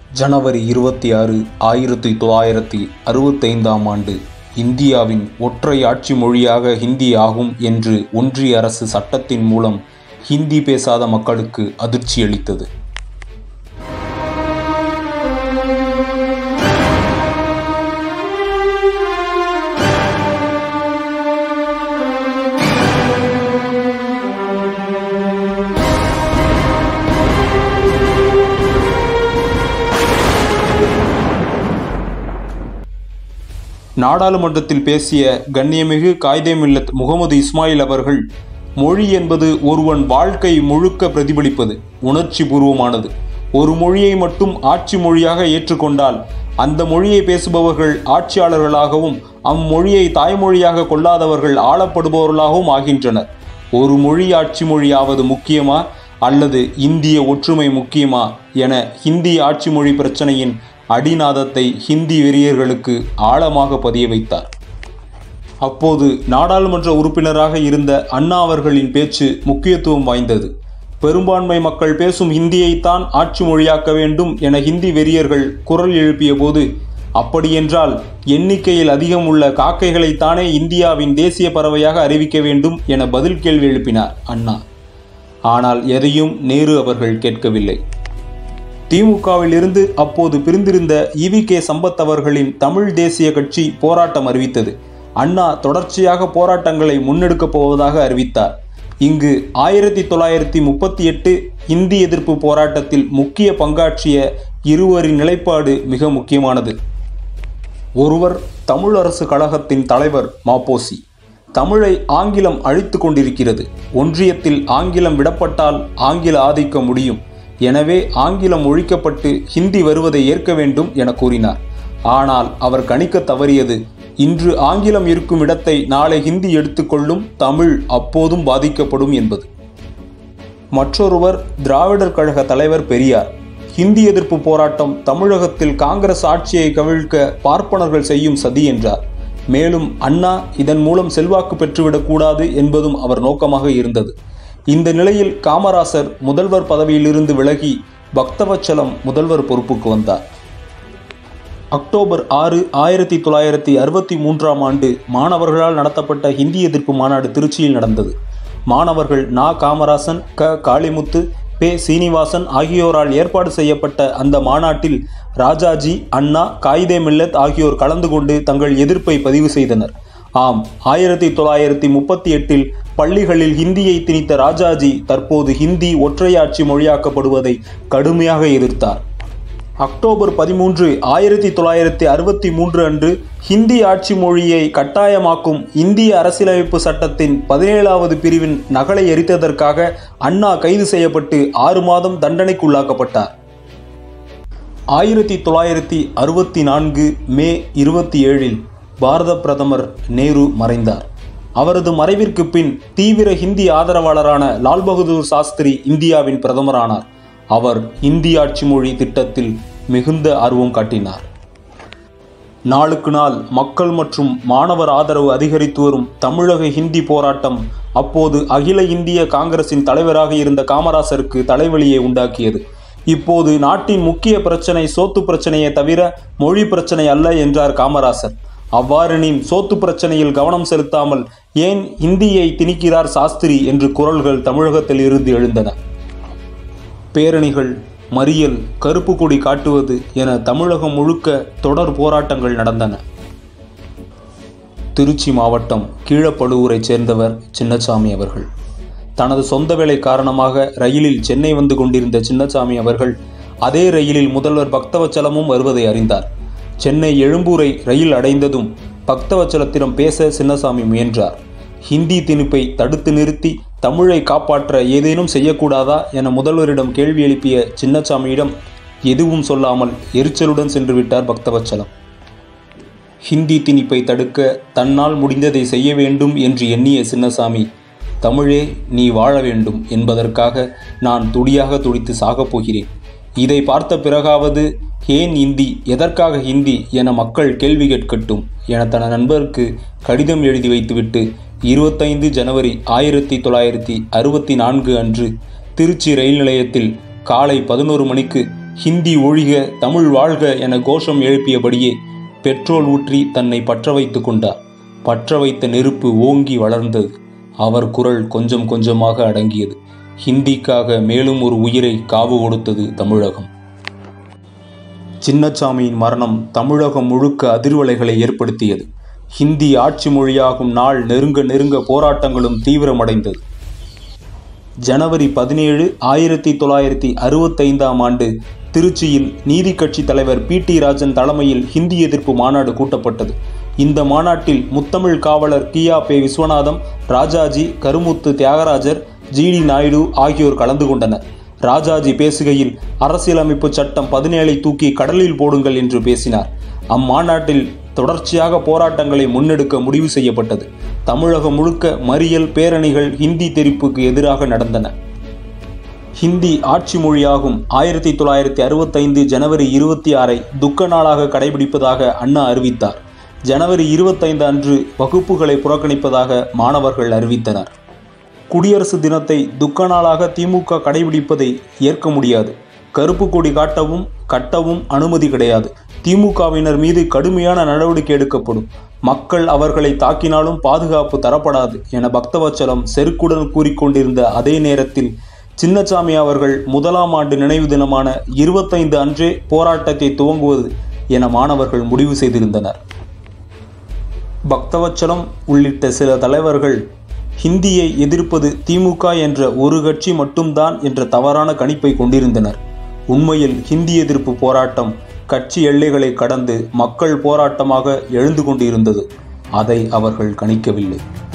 ஜனவரி இருபத்தி ஆறு ஆயிரத்தி தொள்ளாயிரத்தி அறுபத்தைந்தாம் ஆண்டு இந்தியாவின் ஒற்றை ஆட்சி மொழியாக ஹிந்தி ஆகும் என்று ஒன்றிய அரசு சட்டத்தின் மூலம் ஹிந்தி பேசாத மக்களுக்கு அதிர்ச்சியளித்தது நாடாளுமன்றத்தில் பேசிய கண்ணியமிகு காயிதே மில்லத் முகமது இஸ்மாயில் அவர்கள் மொழி என்பது ஒருவன் வாழ்க்கை முழுக்க பிரதிபலிப்பது உணர்ச்சி பூர்வமானது ஒரு மொழியை மட்டும் ஆட்சி மொழியாக ஏற்றுக்கொண்டால் அந்த மொழியை பேசுபவர்கள் ஆட்சியாளர்களாகவும் அம்மொழியை தாய்மொழியாக கொள்ளாதவர்கள் ஆளப்படுபவர்களாகவும் ஆகின்றனர் ஒரு மொழி ஆட்சி மொழியாவது முக்கியமா அல்லது இந்திய ஒற்றுமை முக்கியமா என ஹிந்தி ஆட்சி மொழி பிரச்சனையின் அடிநாதத்தை ஹிந்தி வெறியர்களுக்கு ஆழமாக பதிய வைத்தார் அப்போது நாடாளுமன்ற உறுப்பினராக இருந்த அண்ணா அவர்களின் பேச்சு முக்கியத்துவம் வாய்ந்தது பெரும்பான்மை மக்கள் பேசும் ஹிந்தியைத்தான் ஆட்சி மொழியாக்க வேண்டும் என ஹிந்தி வெறியர்கள் குரல் எழுப்பிய போது அப்படியென்றால் எண்ணிக்கையில் அதிகம் உள்ள காக்கைகளைத்தானே இந்தியாவின் தேசிய பறவையாக அறிவிக்க வேண்டும் என பதில் கேள்வி எழுப்பினார் அண்ணா ஆனால் எதையும் நேரு அவர்கள் கேட்கவில்லை திமுகவில் இருந்து அப்போது பிரிந்திருந்த இவி கே சம்பத் அவர்களின் தமிழ் தேசிய கட்சி போராட்டம் அறிவித்தது அண்ணா தொடர்ச்சியாக போராட்டங்களை முன்னெடுக்கப் போவதாக அறிவித்தார் இங்கு ஆயிரத்தி தொள்ளாயிரத்தி முப்பத்தி எட்டு இந்தி எதிர்ப்பு போராட்டத்தில் முக்கிய பங்காற்றிய இருவரின் நிலைப்பாடு மிக முக்கியமானது ஒருவர் தமிழரசு கழகத்தின் தலைவர் மாப்போசி தமிழை ஆங்கிலம் அழித்து கொண்டிருக்கிறது ஒன்றியத்தில் ஆங்கிலம் விடப்பட்டால் ஆங்கில ஆதிக்க முடியும் எனவே ஆங்கிலம் ஒழிக்கப்பட்டு ஹிந்தி வருவதை ஏற்க வேண்டும் என கூறினார் ஆனால் அவர் கணிக்க தவறியது இன்று ஆங்கிலம் இருக்கும் இடத்தை நாளை ஹிந்தி எடுத்துக்கொள்ளும் தமிழ் அப்போதும் பாதிக்கப்படும் என்பது மற்றொருவர் திராவிடர் கழக தலைவர் பெரியார் ஹிந்தி எதிர்ப்பு போராட்டம் தமிழகத்தில் காங்கிரஸ் ஆட்சியை கவிழ்க்க பார்ப்பனர்கள் செய்யும் சதி என்றார் மேலும் அண்ணா இதன் மூலம் செல்வாக்கு பெற்றுவிடக்கூடாது என்பதும் அவர் நோக்கமாக இருந்தது இந்த நிலையில் காமராசர் முதல்வர் பதவியிலிருந்து விலகி பக்தவச்சலம் முதல்வர் பொறுப்புக்கு வந்தார் அக்டோபர் ஆறு ஆயிரத்தி தொள்ளாயிரத்தி அறுபத்தி மூன்றாம் ஆண்டு மாணவர்களால் நடத்தப்பட்ட ஹிந்தி எதிர்ப்பு மாநாடு திருச்சியில் நடந்தது மாணவர்கள் நா காமராசன் க காளிமுத்து பே சீனிவாசன் ஆகியோரால் ஏற்பாடு செய்யப்பட்ட அந்த மாநாட்டில் ராஜாஜி அண்ணா காயிதே மில்லத் ஆகியோர் கலந்து கொண்டு தங்கள் எதிர்ப்பை பதிவு செய்தனர் ஆம் ஆயிரத்தி தொள்ளாயிரத்தி முப்பத்தி எட்டில் பள்ளிகளில் ஹிந்தியை திணித்த ராஜாஜி தற்போது ஹிந்தி ஒற்றையாட்சி மொழியாக்கப்படுவதை கடுமையாக எதிர்த்தார் அக்டோபர் பதிமூன்று ஆயிரத்தி தொள்ளாயிரத்தி அறுபத்தி மூன்று அன்று ஹிந்தி ஆட்சி மொழியை கட்டாயமாக்கும் இந்திய அரசியலமைப்பு சட்டத்தின் பதினேழாவது பிரிவின் நகலை எரித்ததற்காக அண்ணா கைது செய்யப்பட்டு ஆறு மாதம் தண்டனைக்குள்ளாக்கப்பட்டார் ஆயிரத்தி தொள்ளாயிரத்தி அறுபத்தி நான்கு மே இருபத்தி ஏழில் பாரத பிரதமர் நேரு மறைந்தார் அவரது மறைவிற்கு பின் தீவிர ஹிந்தி ஆதரவாளரான லால் பகதூர் சாஸ்திரி இந்தியாவின் பிரதமரானார் அவர் இந்தி ஆட்சி மொழி திட்டத்தில் மிகுந்த ஆர்வம் காட்டினார் நாளுக்கு நாள் மக்கள் மற்றும் மாணவர் ஆதரவு அதிகரித்து வரும் தமிழக ஹிந்தி போராட்டம் அப்போது அகில இந்திய காங்கிரசின் தலைவராக இருந்த காமராசருக்கு தலைவலியை உண்டாக்கியது இப்போது நாட்டின் முக்கிய பிரச்சனை சோத்து பிரச்சனையே தவிர மொழி பிரச்சனை அல்ல என்றார் காமராசர் அவ்வாறெனின் சோத்து பிரச்சனையில் கவனம் செலுத்தாமல் ஏன் இந்தியை திணிக்கிறார் சாஸ்திரி என்று குரல்கள் தமிழகத்தில் இருந்து எழுந்தன பேரணிகள் மறியல் கருப்பு கொடி காட்டுவது என தமிழகம் முழுக்க தொடர் போராட்டங்கள் நடந்தன திருச்சி மாவட்டம் கீழப்படுவூரைச் சேர்ந்தவர் சின்னசாமி அவர்கள் தனது சொந்த வேலை காரணமாக ரயிலில் சென்னை வந்து கொண்டிருந்த சின்னசாமி அவர்கள் அதே ரயிலில் முதல்வர் பக்தவச்சலமும் வருவதை அறிந்தார் சென்னை எழும்பூரை ரயில் அடைந்ததும் பக்தவச்சலத்திடம் பேச சின்னசாமி முயன்றார் ஹிந்தி திணிப்பை தடுத்து நிறுத்தி தமிழை காப்பாற்ற ஏதேனும் செய்யக்கூடாதா என முதல்வரிடம் கேள்வி எழுப்பிய சின்னசாமியிடம் எதுவும் சொல்லாமல் எரிச்சலுடன் சென்று விட்டார் பக்தவச்சலம் ஹிந்தி திணிப்பை தடுக்க தன்னால் முடிந்ததை செய்ய வேண்டும் என்று எண்ணிய சின்னசாமி தமிழே நீ வாழ வேண்டும் என்பதற்காக நான் துடியாக துடித்து சாகப் போகிறேன் இதை பார்த்த பிறகாவது ஏன் இந்தி எதற்காக ஹிந்தி என மக்கள் கேள்வி கேட்கட்டும் என தன நண்பருக்கு கடிதம் எழுதி வைத்துவிட்டு இருபத்தைந்து ஜனவரி ஆயிரத்தி தொள்ளாயிரத்தி அறுபத்தி நான்கு அன்று திருச்சி ரயில் நிலையத்தில் காலை பதினோரு மணிக்கு ஹிந்தி ஒழிக தமிழ் வாழ்க என கோஷம் எழுப்பியபடியே பெட்ரோல் ஊற்றி தன்னை பற்ற வைத்து கொண்டார் பற்ற வைத்த நெருப்பு ஓங்கி வளர்ந்தது அவர் குரல் கொஞ்சம் கொஞ்சமாக அடங்கியது ஹிந்திக்காக மேலும் ஒரு உயிரை காவு கொடுத்தது தமிழகம் சின்னசாமியின் மரணம் தமிழகம் முழுக்க அதிர்வலைகளை ஏற்படுத்தியது ஹிந்தி ஆட்சி மொழியாகும் நாள் நெருங்க நெருங்க போராட்டங்களும் தீவிரமடைந்தது ஜனவரி பதினேழு ஆயிரத்தி தொள்ளாயிரத்தி அறுபத்தைந்தாம் ஆண்டு திருச்சியில் நீதி கட்சி தலைவர் பி டி ராஜன் தலைமையில் ஹிந்தி எதிர்ப்பு மாநாடு கூட்டப்பட்டது இந்த மாநாட்டில் முத்தமிழ் காவலர் கியா பே விஸ்வநாதம் ராஜாஜி கருமுத்து தியாகராஜர் ஜி டி நாயுடு ஆகியோர் கலந்து கொண்டனர் ராஜாஜி பேசுகையில் அரசியலமைப்பு சட்டம் பதினேழை தூக்கி கடலில் போடுங்கள் என்று பேசினார் அம்மாநாட்டில் தொடர்ச்சியாக போராட்டங்களை முன்னெடுக்க முடிவு செய்யப்பட்டது தமிழகம் முழுக்க மறியல் பேரணிகள் ஹிந்தி தெரிப்புக்கு எதிராக நடந்தன ஹிந்தி ஆட்சி மொழியாகும் ஆயிரத்தி தொள்ளாயிரத்தி அறுபத்தைந்து ஜனவரி இருபத்தி ஆறை துக்க நாளாக கடைபிடிப்பதாக அண்ணா அறிவித்தார் ஜனவரி இருபத்தைந்து அன்று வகுப்புகளை புறக்கணிப்பதாக மாணவர்கள் அறிவித்தனர் குடியரசு தினத்தை துக்க நாளாக திமுக கடைபிடிப்பதை ஏற்க முடியாது கருப்பு கொடி காட்டவும் கட்டவும் அனுமதி கிடையாது திமுகவினர் மீது கடுமையான நடவடிக்கை எடுக்கப்படும் மக்கள் அவர்களை தாக்கினாலும் பாதுகாப்பு தரப்படாது என பக்தவச்சலம் செருக்குடன் கூறிக்கொண்டிருந்த அதே நேரத்தில் சின்னசாமி அவர்கள் முதலாம் ஆண்டு நினைவு தினமான இருபத்தைந்து அன்றே போராட்டத்தை துவங்குவது என மாணவர்கள் முடிவு செய்திருந்தனர் பக்தவச்சலம் உள்ளிட்ட சில தலைவர்கள் ஹிந்தியை எதிர்ப்பது திமுக என்ற ஒரு கட்சி மட்டும்தான் என்ற தவறான கணிப்பை கொண்டிருந்தனர் உண்மையில் ஹிந்தி எதிர்ப்பு போராட்டம் கட்சி எல்லைகளை கடந்து மக்கள் போராட்டமாக எழுந்து கொண்டிருந்தது அதை அவர்கள் கணிக்கவில்லை